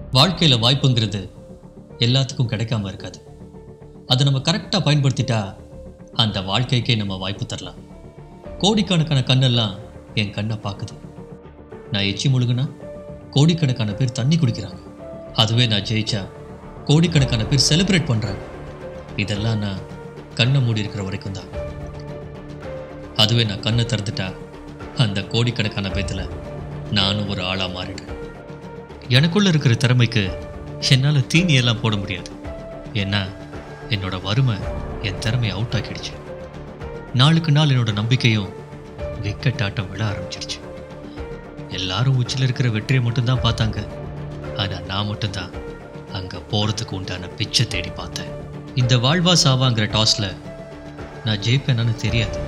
வாழ்க்கையில் வாய்ப்புங்கிறது எல்லாத்துக்கும் கிடைக்காம இருக்காது அதை நம்ம கரெக்டாக பயன்படுத்திட்டா அந்த வாழ்க்கைக்கே நம்ம வாய்ப்பு தரலாம் கோடிக்கணக்கான கண்ணெல்லாம் என் கண்ணை பார்க்குது நான் எச்சி முழுகுனா கோடிக்கணக்கான பேர் தண்ணி குடிக்கிறாங்க அதுவே நான் ஜெயிச்சா கோடிக்கணக்கான பேர் செலிப்ரேட் பண்ணுறாங்க இதெல்லாம் நான் கண்ணை மூடி இருக்கிற வரைக்கும் தான் அதுவே நான் கண்ணை திறந்துட்டா அந்த கோடிக்கணக்கான பேத்துல நானும் ஒரு ஆளாக மாறிடுறேன் எனக்குள்ள இருக்கிற திறமைக்கு என்னால் தீனியெல்லாம் போட முடியாது ஏன்னா என்னோட வறுமை என் திறமையை அவுட் ஆக்கிடுச்சு நாளுக்கு நாள் என்னோட நம்பிக்கையும் விக்கெட் ஆட்டம் விட ஆரம்பிச்சிடுச்சு எல்லாரும் உச்சியில் இருக்கிற வெற்றியை மட்டும்தான் பார்த்தாங்க ஆனால் நான் மட்டும்தான் அங்கே போகிறதுக்கு உண்டான பிச்சை தேடி பார்த்தேன் இந்த வாழ்வா சாவாங்கிற டாஸில் நான் ஜெயிப்பேனான்னு தெரியாது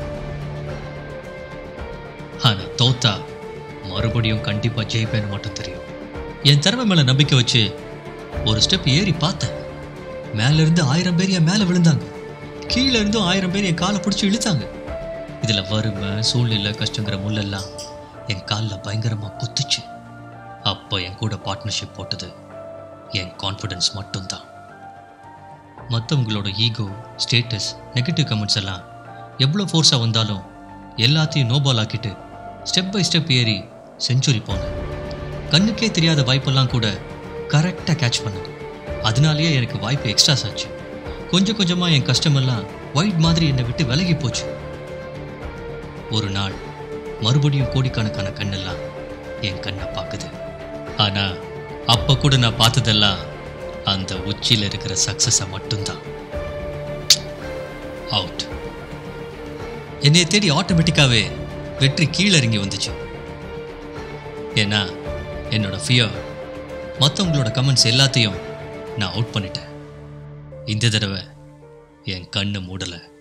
ஆனால் தோத்தா மறுபடியும் கண்டிப்பாக ஜெயிப்பேன்னு மட்டும் தெரியும் என் திறமை மேலே நம்பிக்கை வச்சு ஒரு ஸ்டெப் ஏறி பார்த்தேன் மேல இருந்து ஆயிரம் பேர் என் மேலே விழுந்தாங்க கீழே இருந்தும் ஆயிரம் பேர் என் காலை பிடிச்சி இழுத்தாங்க இதில் வறுமை சூழ்நிலை கஷ்டங்கிற முள்ளெல்லாம் என் காலில் பயங்கரமாக குத்துச்சு அப்போ என் கூட பார்ட்னர்ஷிப் போட்டது என் கான்ஃபிடன்ஸ் மட்டும்தான் மற்றவங்களோட ஈகோ ஸ்டேட்டஸ் நெகட்டிவ் கமெண்ட்ஸ் எல்லாம் எவ்வளோ ஃபோர்ஸாக வந்தாலும் எல்லாத்தையும் நோபால் ஆக்கிட்டு ஸ்டெப் பை ஸ்டெப் ஏறி செஞ்சுரி போனேன் கண்ணுக்கே தெரியாத வாய்ப்பெல்லாம் கூட கரெக்டாக கேட்ச் பண்ணேன் அதனாலேயே எனக்கு வாய்ப்பு எக்ஸ்ட்ராஸ் ஆச்சு கொஞ்சம் கொஞ்சமாக என் கஷ்டமெல்லாம் ஒயிட் மாதிரி என்னை விட்டு விலகி போச்சு ஒரு நாள் மறுபடியும் கோடிக்கணக்கான கண்ணெல்லாம் என் கண்ணை பார்க்குது ஆனால் அப்போ கூட நான் பார்த்ததெல்லாம் அந்த உச்சியில் இருக்கிற சக்ஸஸை மட்டும்தான் அவுட் என்னைய தேடி ஆட்டோமேட்டிக்காவே வெற்றி கீழே இறங்கி வந்துச்சு ஏன்னா என்னோட ஃபியர் மற்றவங்களோட கமெண்ட்ஸ் எல்லாத்தையும் நான் அவுட் பண்ணிட்டேன் இந்த தடவை என் கண்ணு மூடலை